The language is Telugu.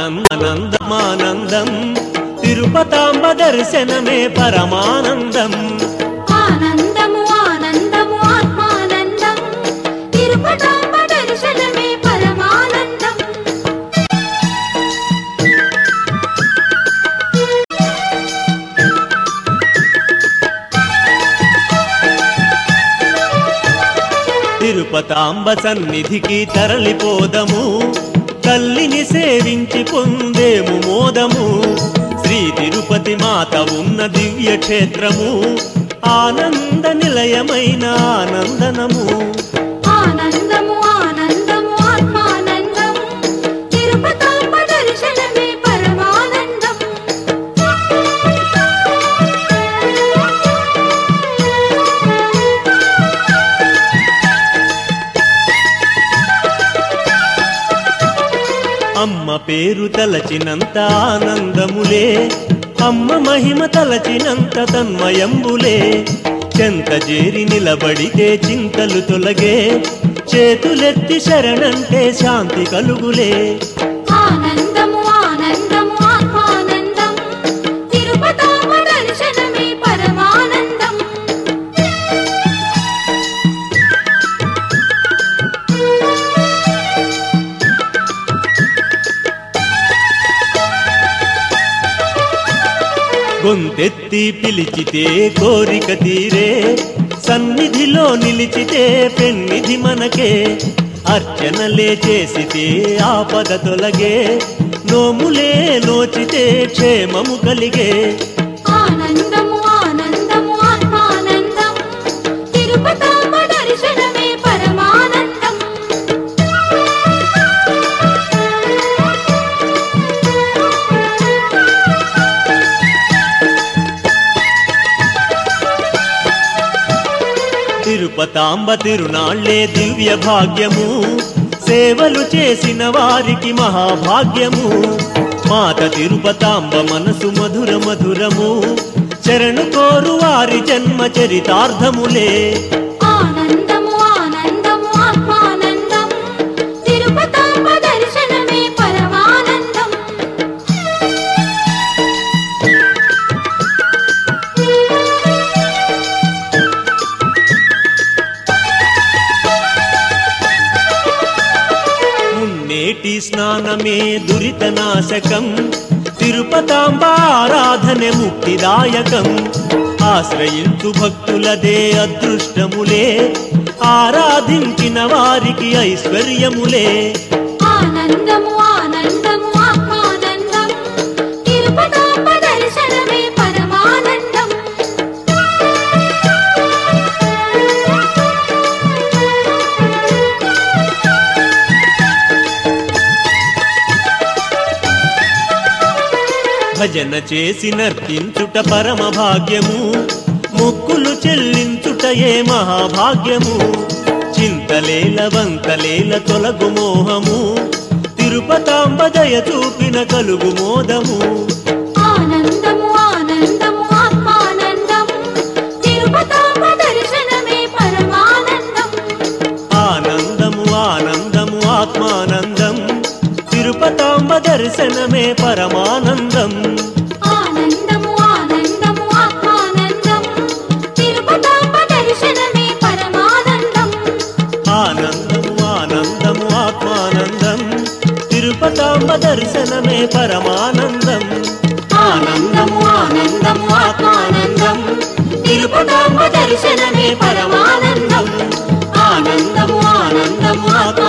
ఆనందమానందం తిరుపతాంబ దర్శనమే పరమానందం ఆనందము ఆనందము ఆత్మానందం తిరుపతాంబ దర్శనమే పరమానందం తిరుపతాంబ సన్నిధికి తరలిపోదము తల్లిని సేవించి పొందేము మోదము శ్రీ తిరుపతి మాత ఉన్న దివ్య క్షేత్రము ఆనంద నిలయమైన ఆనందనము ఆనందము ఆనందము ఆత్మానందం తిరుపతాంబ దర్శనమే పరమానందం అమ్మ పేరు తలచినంత ఆనందములే అమ్మ మహిమ తలచినంత తన్మయంబులే చెంత చేరి నిలబడితే చింతలు తొలగే చేతులెత్తి శరణంటే శాంతి కలుగులే ఆనందము ఆనందము ఆత్మానందం తిరుపతాంబ దర్శనమే పరమానందం గొంతెత్తి పిలిచితే కోరిక తీరే సన్నిధిలో నిలిచితే పెన్నిధి మనకే అర్చనలే చేసితే ఆపద తొలగే నోములే నోచితే క్షేమము కలిగే ఆనందము ఆనందము ఆత్మానందం తిరుపతాంబ దర్శనమే పరమానందం తిరుపతాంబ తిరునాళ్లే దివ్య భాగ్యము సేవలు చేసిన వారికి మహాభాగ్యము మాత తిరుపతాంబ మనసు మధుర మధురము శరణు కోరు వారి జన్మ చరితార్థములే ఆనందము ఆనందము ఆత్మానందం తిరుపతాంబ దర్శనమే పరమానందం మున్నేటి స్నానమే దురిత నాశకం తిరుపతాంబ ఆరాధన ముక్తిదాయకం ఆశ్రయించు భక్తులదే అదృష్టములే ఆరాధించిన వారికి ఐశ్వర్యములే ఆనందము ఆనందము ఆత్మానందం తిరుపతాంబ దర్శనమే పరమానందం భజన చేసి నర్తించుట పరమ భాగ్యము మొక్కులు చెల్లించుటయే మహాభాగ్యము చింతలేల వంతలేల తొలగు మోహము తిరుపతాంబ దయ చూపిన కలుగు మోదము ఆనందము ఆనందము ఆత్మానందం తిరుపతాంబ దర్శనమే పరమానందం ఆనందము ఆనందము ఆత్మానందం తిరుపతాంబ దర్శనమే పరమానందం ఆనందము ఆనందము ఆత్మానందం తిరుపతాంబ దర్శనమే పరమానందం ఆనందము ఆనందము ఆత్మానందం తిరుపతాంబ దర్శనమే పరమానందం ఆనందము ఆనందము ఆత్మానందం తిరుపతాంబ దర్శనమే పరమానందం ఆనందము ఆనందము ఆత్మానందం